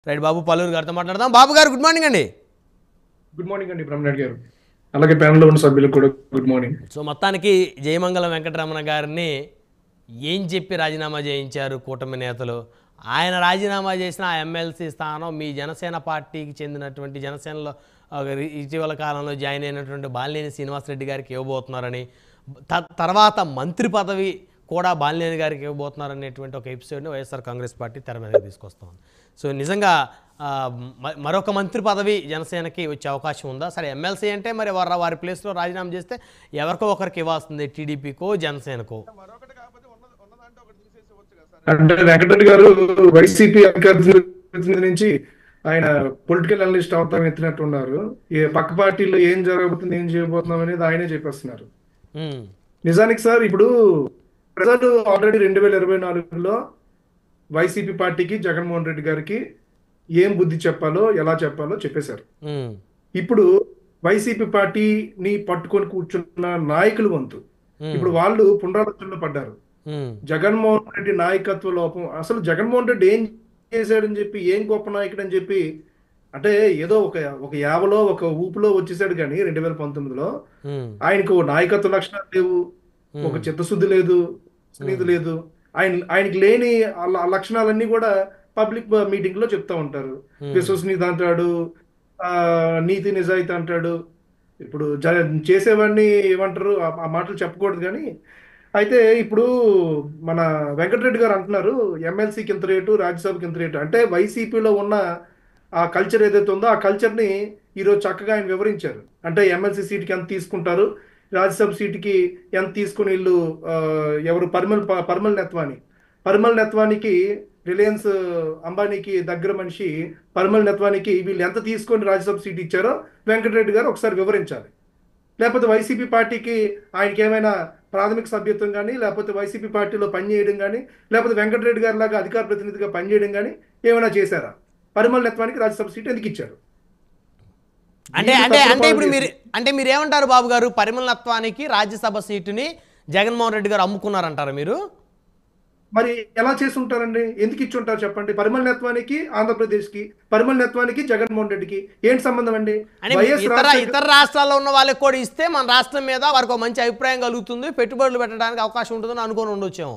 Right బాబు పల్లూరు గారితో మాట్లాడదాం బాబు గారు గుడ్ మార్నింగ్ అండి గుడ్ మార్నింగ్ అండి బ్రహ్మనాయుడు గారు అలాగే ప్యానల్లో ఉన్న సభ్యులకు కూడా గుడ్ మార్నింగ్ సో మొత్తానికి జయమంగళం వెంకటరమణ గారిని ఏం చెప్పి రాజీనామా చేయించారు కూటమి నేతలు ఆయన రాజీనామా చేసిన ఆ ఎమ్మెల్సీ స్థానం మీ జనసేన పార్టీకి చెందినటువంటి జనసేనలో ఒక రి- ఇటీవల కాలంలో జాయిన్ అయినటువంటి బాలినేని శ్రీనివాసరెడ్డి గారికి ఇవ్వబోతున్నారని త- తర్వాత మంత్రి పదవి కూడా బాలినేని గారికి ఇవ్వబోతున్నారనేటువంటి ఒక ఎపిసోడ్ని వైఎస్ఆర్ కాంగ్రెస్ పార్టీ తెర మీదకి తీసుకొస్తాం సో నిజంగా ఆ, మ- మరొక మంత్రి పదవి జనసేనకి వచ్చే అవకాశం ఉందా సరే ఎమ్మెల్సీ అంటే మరి వారి వారి ప్లేస్లో రాజీనామా చేస్తే ఎవరికో ఒకరికి ఇవ్వాల్సింది టీడీపీకో జనసేనకో అంటే వెంకటరెడ్డి గారు వైసీపీ అధికార ప్రతినిధి నుంచి ఆయన పొలిటికల్ అనలిస్ట్ అవుతాం ఎత్తినట్టు ఉన్నారు ఏ పక్క పార్టీలో ఏం జరగబోతుంది ఏం చేయబోతున్నాం అనేది ఆయనే చెప్పేస్తున్నారు ఉమ్, నిజానికి సార్ ఇప్పుడు ప్రజలు ఆల్రెడీ రెండు వేల ఇరవై నాలుగులో వైసీపీ పార్టీకి జగన్మోహన్ రెడ్డి గారికి ఏం బుద్ధి చెప్పాలో ఎలా చెప్పాలో చెప్పేశారు ఉమ్, ఇప్పుడు వైసీపీ పార్టీని పట్టుకొని కూర్చున్న నాయకులు వంతు ఉమ్, ఇప్పుడు వాళ్ళు పునరాలోచనలో పడ్డారు ఉమ్, జగన్మోహన్ రెడ్డి నాయకత్వ లోపం అసలు జగన్మోహన్ రెడ్డి ఏం చేశాడని చెప్పి ఏం గొప్ప నాయకుడు అని చెప్పి అంటే ఏదో ఒక ఒక యావలో ఒక ఊపులో వచ్చేసాడు కానీ రెండు వేల పంతొమ్మిదిలో ఉమ్, ఆయనకు నాయకత్వ లక్షణాలు లేవు ఒక చిత్తశుద్ధి లేదు స్నేహితు లేదు ఆయన ఆయనకి లేని ఆ ల- ఆ లక్షణాలన్నీ కూడా పబ్లిక్ మీటింగ్ లో చెప్తా ఉంటారు Hmm. విశ్వసనీయత అంటాడు ఆ నీతి నిజాయితీ అంటాడు ఇప్పుడు జ చేసేవాడిని ఏమంటారు ఆ ఆ మాటలు చెప్పకూడదు కానీ అయితే ఇప్పుడు మన వెంకటరెడ్డి గారు అంటున్నారు ఎమ్మెల్సీకి ఇంత రేటు రాజ్యసభకి ఇంత రేటు అంటే వైసీపీలో ఉన్న ఆ కల్చర్ ఏదైతే ఉందో ఆ కల్చర్ని ఈరోజు చక్కగా ఆయన వివరించారు అంటే ఎమ్మెల్సీ సీట్కి ఎంత తీసుకుంటారు రాజ్యసభ సీటుకి ఎంత తీసుకుని వీళ్ళు ఆ, ఎవరు పరిమల్ ప- పరిమల్ నెత్వాని పరిమల్ నెత్వానికి రిలయన్స్ అంబానీకి దగ్గర మనిషి పరిమల్ నెత్వానికి వీళ్ళు ఎంత తీసుకొని రాజ్యసభ సీట్ ఇచ్చారో వెంకటరెడ్డి గారు ఒకసారి వివరించాలి లేకపోతే వైసీపీ పార్టీకి ఆయనకి ఏమైనా ప్రాథమిక సభ్యత్వం కానీ లేకపోతే వైసీపీ పార్టీలో పనిచేయడం కానీ లేకపోతే వెంకటరెడ్డి గారి లాగా అధికార ప్రతినిధిగా పనిచేయడం కానీ ఏమైనా చేశారా పరిమల్ నెత్వానికి రాజ్యసభ సీట్ ఎందుకు ఇచ్చారు అంటే వీళ్ళు అంటే తప్పుడు అంటే ఇప్పుడు పనులు మీరు అంటే మీరు ఏమంటారు బాబు గారు పరిమళత్వానికి రాజ్యసభ సీటుని జగన్మోహన్ రెడ్డి గారు అమ్ముకున్నారంటారా మీరు మరి ఎలా చేసి ఉంటారండి ఎందుకు ఇచ్చి ఉంటారు చెప్పండి పరిమళ నెత్వానికి ఆంధ్రప్రదేశ్కి పరిమళ నెత్వానికి జగన్మోహన్ రెడ్డికి ఏంటి సంబంధం అండి అంటే వైఎస్ ఇతర రాజశేఖర్ ఇతర రాష్ట్రాల్లో ఉన్న వాళ్ళకి కూడా ఇస్తే మన రాష్ట్రం మీద వారికి ఒక మంచి అభిప్రాయం కలుగుతుంది పెట్టుబడులు పెట్టడానికి అవకాశం ఉంటుందని అనుకొని ఉండొచ్చేమో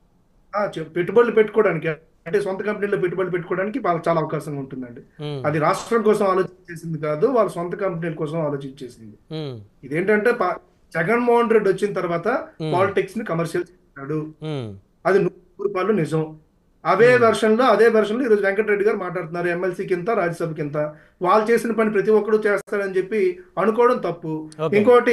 ఆ, చె- పెట్టుబడులు పెట్టుకోవడానికి అంటే సొంత కంపెనీలో పెట్టుబడులు పెట్టుకోవడానికి వాళ్ళకి చాలా అవకాశం ఉంటుందండి ఉమ్, అది రాష్ట్రం కోసం ఆలోచించేసింది కాదు వాళ్ళ సొంత కంపెనీల కోసం ఆలోచించేసింది ఉమ్, ఇదేంటంటే పా- జగన్మోహన్ రెడ్డి వచ్చిన తర్వాత Hmm. పాలిటిక్స్ ని కమర్షియల్ చేశాడు ఉమ్, అది నూరు రూపాయలు నిజం అవే వెర్షన్ లో అదే వెర్షన్ లో ఈరోజు వెంకటరెడ్డి గారు మాట్లాడుతున్నారు ఎమ్మెల్సీకి ఇంత రాజ్యసభకి ఇంత వాళ్ళు చేసిన పని ప్రతి ఒక్కరు చేస్తారని చెప్పి అనుకోవడం తప్పు Okay. ఇంకోటి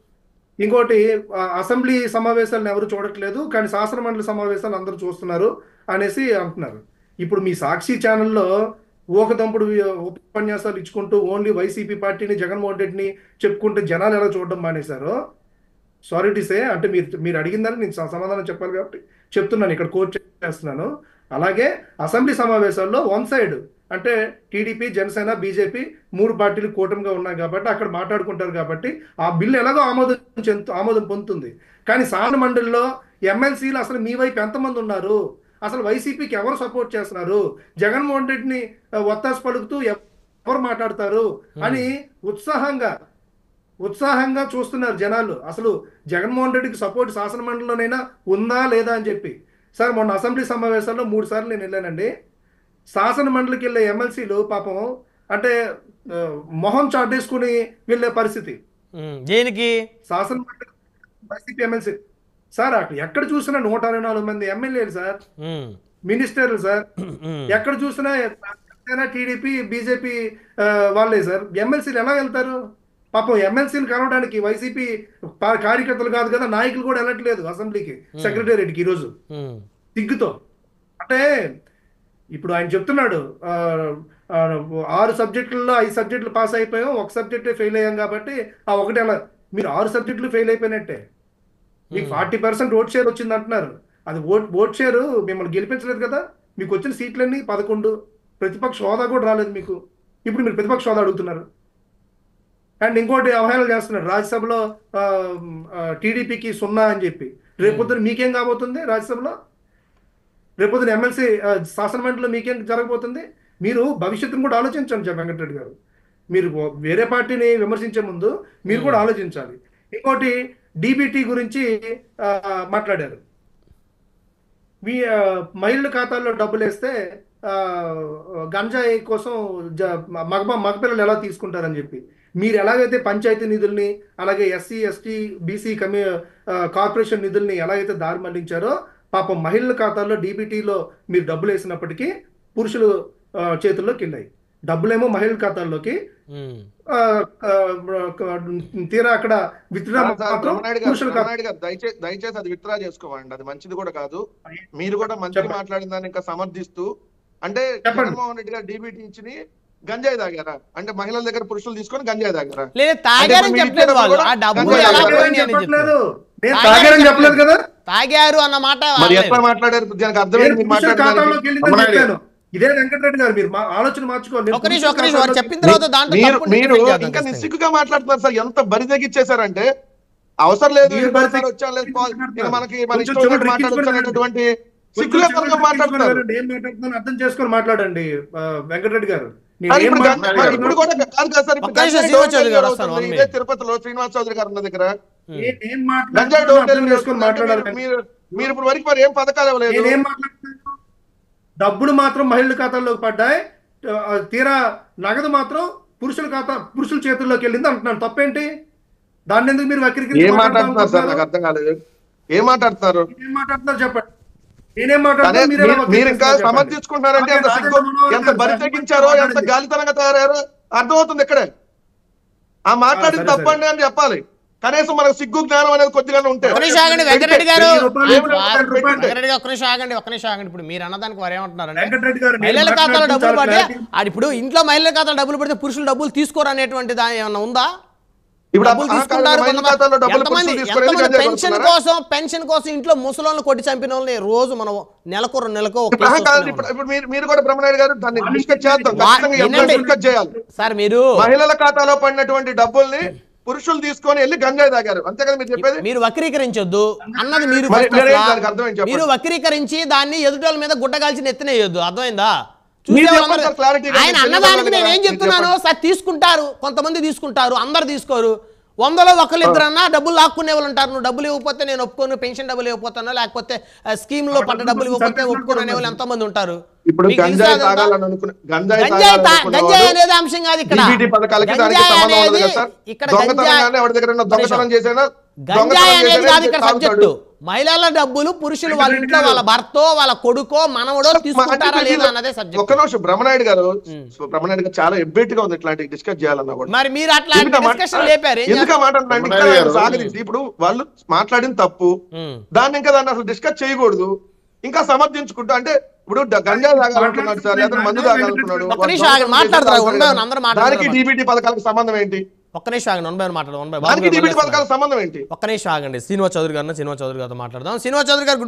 ఇంకోటి ఆ, అసెంబ్లీ సమావేశాలను ఎవరు చూడట్లేదు కానీ శాసన మండలి సమావేశాలు అందరూ చూస్తున్నారు అనేసి అంటున్నారు ఇప్పుడు మీ సాక్షి ఛానల్లో ఊకదంపుడు ఉపన్యాసాలు ఇచ్చుకుంటూ ఓన్లీ వైసీపీ పార్టీని జగన్మోహన్ రెడ్డిని చెప్పుకుంటూ జనాలు ఎలా చూడడం మానేశారో సారీ టు సే అంటే మీరు మీరు అడిగిన దానికి నేను స- సమాధానం చెప్పాలి కాబట్టి చెప్తున్నాను ఇక్కడ కోట్ చేస్తున్నాను అలాగే అసెంబ్లీ సమావేశాల్లో వన్ సైడ్ అంటే టీడీపీ జనసేన బీజేపీ మూడు పార్టీలు కూటమిగా ఉన్నాయి కాబట్టి అక్కడ మాట్లాడుకుంటారు కాబట్టి ఆ బిల్లు ఎలాగో ఆమోదం చెందు ఆమోదం పొందుతుంది కానీ శాసన మండలిలో ఎమ్మెల్సీలు అసలు మీ వైపు ఎంతమంది ఉన్నారు అసలు వైసీపీకి ఎవరు సపోర్ట్ చేస్తున్నారు జగన్మోహన్ రెడ్డిని ఆ, ఒత్తాసు పలుకుతూ ఎవరు మాట్లాడతారు అని ఉత్సాహంగా ఉత్సాహంగా చూస్తున్నారు జనాలు అసలు జగన్మోహన్ రెడ్డికి సపోర్ట్ శాసన మండలిలోనైనా ఉందా లేదా అని చెప్పి సార్ మొన్న అసెంబ్లీ సమావేశాల్లో మూడు సార్లు నేను వెళ్ళానండి శాసన మండలికి వెళ్ళే ఎమ్మెల్సీలు పాపం అంటే ఆ, మొహం చాటేసుకుని వెళ్ళే పరిస్థితి ఉమ్. దేనికి శాసన మండలి వైసీపీ ఎమ్మెల్సీ సార్ అక్కడ ఎక్కడ చూసినా నూట అరవై నాలుగు మంది ఎమ్మెల్యేలు సార్ ఉమ్, మినిస్టర్లు సార్ ఉమ్, ఎక్కడ చూసినా జనసేన టీడీపీ బీజేపీ ఆ, వాళ్ళే సార్ ఎమ్మెల్సీలు ఎలా వెళ్తారు పాపం ఎమ్మెల్సీలు కలవడానికి వైసీపీ పా- కార్యకర్తలు కాదు కదా నాయకులు కూడా వెళ్ళట్లేదు అసెంబ్లీకి సెక్రటేరియట్కి ఈరోజు ఉమ్, సిగ్గుతో అంటే ఇప్పుడు ఆయన చెప్తున్నాడు ఆ, ఆ, ఆరు సబ్జెక్టుల్లో ఐదు సబ్జెక్టులు పాస్ అయిపోయాం ఒక సబ్జెక్టే ఫెయిల్ అయ్యాం కాబట్టి ఆ ఒకటి అలా మీరు ఆరు సబ్జెక్టులు ఫెయిల్ అయిపోయినట్టే మీకు ఫార్టీ పర్సెంట్ ఓట్ షేర్ వచ్చింది అంటున్నారు అది ఓట్ ఓట్ షేర్ మిమ్మల్ని గెలిపించలేదు కదా మీకు వచ్చిన సీట్లన్నీ పదకొండు ప్రతిపక్ష హోదా కూడా రాలేదు మీకు ఇప్పుడు మీరు ప్రతిపక్ష హోదా అడుగుతున్నారు అండ్ ఇంకోటి అవహేళన చేస్తున్నారు రాజ్యసభలో టీడీపీకి సున్నా అని చెప్పి రేపొద్దున మీకేం కాబోతుంది రాజ్యసభలో రేపొద్దున ఎమ్మెల్సీ శాసన మండలిలో మీకేం జరగబోతుంది మీరు భవిష్యత్తును కూడా ఆలోచించండి జ- వెంకటరెడ్డి గారు మీరు ఓ- వేరే పార్టీని విమర్శించే ముందు మీరు కూడా ఆలోచించాలి ఇంకోటి డీబీటీ గురించి ఆ, మాట్లాడారు మీ ఆ, మహిళల ఖాతాల్లో డబ్బులు వేస్తే ఆ, గంజాయి కోసం జ- మగ మగపిల్లలు ఎలా తీసుకుంటారని చెప్పి మీరు ఎలాగైతే పంచాయతీ నిధుల్ని అలాగే ఎస్సీ ఎస్టీ బీసీ కమ్యూ ఆ, కార్పొరేషన్ నిధుల్ని ఎలాగైతే దారి మళ్లించారో పాపం మహిళల ఖాతాల్లో డీబీటీలో మీరు డబ్బులు వేసినప్పటికీ పురుషులు ఆ, చేతుల్లోకి వెళ్ళాయి డబ్బులేమో మహిళల ఖాతాల్లోకి ఉమ్. ఆ, ఆ, తీరా అక్కడ విత్డ్రా సార్, సార్, మాత్రం బ్రహ్మనాయుడు గారు, పురుషుల ఖాతా బ్రహ్మనాయుడు గారు, దయచేసి దయచేసి అది విత్డ్రా చేసుకోవండి అది మంచిది కూడా కాదు మీరు కూడా మంచిగా చెప్పండి. మాట్లాడిన దాన్ని ఇంకా సమర్థిస్తూ అంటే చెప్పండి. జగన్మోహన్ రెడ్డి గారు డీబీటీ ఇచ్చి గంజాయి తాగారా అంటే మహిళల దగ్గర పురుషులు తీసుకొని గంజాయి తాగారా లేదు తాగారని మీరు చెప్పలేదు వాళ్ళు ఆ ఇచ్చేటప్పుడు డబ్బులు కూడా ఎలా తాగారని పోయినాయి అని చెప్పట్లేదు చెప్పారు నేను తాగారని తాగారని చెప్పలేదు కదా తాగారు అన్న మాట మరి అనలేదు. ఎట్లా మాట్లాడారు దానికి అర్థం నేను ఏంటి మీరు పురుషుల ఖాతాలోకి మాట్లాడడానికి వెళ్ళిందని బ్రహ్మనాయుడు గారు. చెప్పాను ఇదే వెంకటరెడ్డి గారు మీరు మా ఆలోచన మార్చుకోండి నేను ఒక నిమిషం ఒక పురుషుల నిమిషం వారు ఖాతాలోకి- చెప్పిన తర్వాత దాంట్లో మీరు తప్పు మీరు defend చేద్దాం ఇంకా ఖచ్చితంగా. నిస్సిగ్గుగా మాట్లాడుతున్నారు సార్ ఎంత బరి తెగించేశారంటే అవసరం లేదు మీరు ఈ బరి ఒకసారి వచ్చాం లేదు పో- ఇక మనకి మన కొంచెం ఇష్టం వచ్చినట్టు చెవులు మాట్లాడొచ్చు రెక్కించుకొని అనేటువంటి కొంచెం సిగ్గులేకుండా చెవులు మాట్లాడుతున్నారు రెక్కించుకొని ఏం మాట్లాడుతున్నాను అర్థం చేసుకొని మాట్లాడండి ఆ, వెంకటరెడ్డి గారు నేను మరి ఏం ఇప్పుడు గం- మరి మాట్లాడుతున్నాను? ఇప్పుడు కూడా కాదు కదా సార్ ఇప్పుడు ఒక్క నిమిషం గంజాయి శ్రీనివాస్ డోర్ చౌదరి గారు డెలివరీ వస్తాను, అవుతుంది. one ఇదే minute. తిరుపతిలో శ్రీనివాస్ చౌదరి గారు ఉన్న దగ్గర నేను ఏం గంజాయి మాట్లాడుతున్నానో డోర్ అర్థం డెలివరీ చేసుకొని అవుతుంది అంటే మాట్లాడాలి మీరు మీరు ఇప్పుడు వరకు మరి ఏం పథకాలు ఇవ్వలేదు నేనేం మాట్లాడుతున్నాను డబ్బులు మాత్రం మహిళల ఖాతాల్లోకి పడ్డాయి ఆ, తీరా నగదు మాత్రం పురుషుల ఖాతా పురుషుల చేతుల్లోకి వెళ్ళింది అంటున్నాను తప్పేంటి దాన్ని ఎందుకు మీరు వక్రీకరించి ఏం మాట్లాడదాం మాట్లాడుతున్నారు సార్ అనుకుంటున్నారు? నాకు అర్థం కాలేదు ఏం మాట్లాడుతున్నారు ఏం మాట్లాడుతున్నారు చెప్పండి నేనేం అదే మాట్లాడుతున్నా మీరు ఎలా మీరు- మీరు ఇంకా వక్రీకరిస్తున్నారు చెప్పండి. సమర్థించుకుంటున్నారంటే ఎంత అదే సిగ్గు రాజేంద్ర మనోహర్ ఎంత గారు బరి సార్ తెగించారో ఎంత మాట్లాడింది. గాలితనంగా తయారయ్యారో అర్థమవుతుంది ఇక్కడే ఆ మాట్లాడింది సరే, తప్పండి అని చెప్పాలి కనీసం మనకు సిగ్గు జ్ఞానం అనేది కొద్దిగా ఉంటే ఒక్క నిమిషం ఆగండి వెంకటరెడ్డి గారు వెయ్యి రూపాయలు, ఏం- వెయ్యి రూపాయలు. వెంకటరెడ్డి గారు ఒక్క నిమిషం ఆగండి ఒక్క నిమిషం ఆగండి ఇప్పుడు మీరు అన్నదానికి వారు ఏమంటున్నారంటే వెంకటరెడ్డి గారు నేను మహిళల ఖాతాలో మాట్లాడుతున్న డబ్బులు చాలా పడితే clarity- ఆడ ఇప్పుడు ఇంట్లో మహిళల ఖాతాలో డబ్బులు పడితే పురుషులు డబ్బులు తీసుకోరు అనేటువంటి దాని ఏమన్నా ఉందా ఇప్పుడు డబ్బులు ఆ తీసుకుంటారు మహిళల కొంతమంది- ఖాతాలో డబ్బులు ఎంతమంది పురుషులు తీసుకొని ఎంతమంది గంజాయి పెన్షన్ కొడుతున్నారా? కోసం పెన్షన్ కోసం ఇంట్లో ముసలోళ్ళు కొట్టి చంపిన వాళ్ళని రోజు మనం నెలకు రెండు నెలకో ఒక ఇప్పుడు కేసు ఆ కాదు, వస్తూనే ఇప్పుడు ఉంది. ఇప్పుడు మీరు మీరు కూడా బ్రహ్మనాయుడు గారు దాన్ని డిస్కస్ చేద్దాం వా- ఖచ్చితంగా వినండి. ఎవరైనా డిస్కస్ చేయాలి సార్ మీరు మహిళల ఖాతాలో పడినటువంటి డబ్బుల్ని పురుషులు తీసుకొని వెళ్ళి గంజాయి తాగారు అంతే కదా మీరు చెప్పేది మీరు వక్రీకరించొద్దు అన్నది మీరు మరి- first మరి అసలు. ఏంటి దానికి అర్థం ఏంటి చెప్పండి. మీరు వక్రీకరించి దాన్ని ఎదుటోళ్ళ మీద గుడ్డగాల్చి నెత్తనేయొద్దు అర్థమైందా మీరు చూసే చెప్పండి వాళ్ళందరూ- సార్, clarity గా ఆయన మీరు అన్నదానికి తెలియదు నేను ఏం కదా, చెప్తున్నాను మీరు సార్ తీసుకుంటారు కొంతమంది తీసుకుంటారు అందరు తీసుకోరు వందలో ఒకళ్ళు ఇద్దరన్నా డబ్బులు లాక్కునే వాళ్ళు ఉంటారు నువ్వు డబ్బులు ఇవ్వకపోతే నేను ఒప్పుకోను పెన్షన్ డబ్బులు ఇవ్వకపోతాను లేకపోతే స్కీమ్ లో పడ్డ డబ్బులు ఇవ్వకపోతే ఒప్పుకోను అనే వాళ్ళు ఎంతో మంది ఉంటారు ఇప్పుడు మీకు తెలుసా గంజాయి అదంతా? తాగాలని అనుకునే గంజాయి గంజాయి తా- తాగాలనుకునే గంజాయి వాళ్ళు అనేది అంశం కాదు ఇక్కడ DBT పథకాలకి దానికి గంజాయి సంబంధం ఉండదు అనేది కదా సార్ ఇక్కడ దొంగతనం గంజాయి కానీ ఎవరి దగ్గర దొంగతనం చేసినా గంజాయి అనేది కాదు ఇక్కడ తాగుతాడు. సబ్జెక్టు మహిళల డబ్బులు పురుషులు వాళ్ళ ఇంట్లో వాళ్ళ భర్తో వాళ్ళ కొడుకో మనవడో తీసుకుంటారా అంటే లేదా అన్నదే సబ్జెక్ట్ ఒక్క నిమిషం బ్రహ్మనాయుడు గారు సో బ్రహ్మనాయుడు గారు చాలా ఎబ్బెట్టుగా ఉంది ఇట్లాంటి డిస్కస్ చేయాలన్నా కూడా మరి మీరు అట్లా ఎందుకు ఆ మాట- డిస్కషన్ లేపారు ఏం ఎందుకు ఆ మాట అంటున్నా అంటే బ్రహ్మనాయుడు ఇక్కడ గారు- సాగదీసి ఇప్పుడు వాళ్ళు మాట్లాడిన తప్పు ఉమ్. దాన్ని ఇంకా దాన్ని అసలు డిస్కస్ చేయకూడదు ఇంకా సమర్థించుకుంటూ అంటే ఇప్పుడు డ- గంజా తాగాలనుకున్నాడు సార్ లేదా మందు తాగాలనుకున్నాడు ఒక్క నిమిషం ఆగండి, మాట్లాడతారు, ఉండవు, అందరూ మాట్లాడతారు. దానికి డీబీటీ పథకాలకు సంబంధం ఏంటి ఒక్క నిమిషం ఆగండి వన్ బై వన్ మాట్లాడు వన్ బై దానికి డీబీటీ పథకాలకు సంబంధం ఏంటి ఒక్క నిమిషం ఆగండి శ్రీనివాస్ చౌదరి గారిని శ్రీనివాస్ చౌదరి గారితో మాట్లాడదాం శ్రీనివాస్ చౌదరి గారు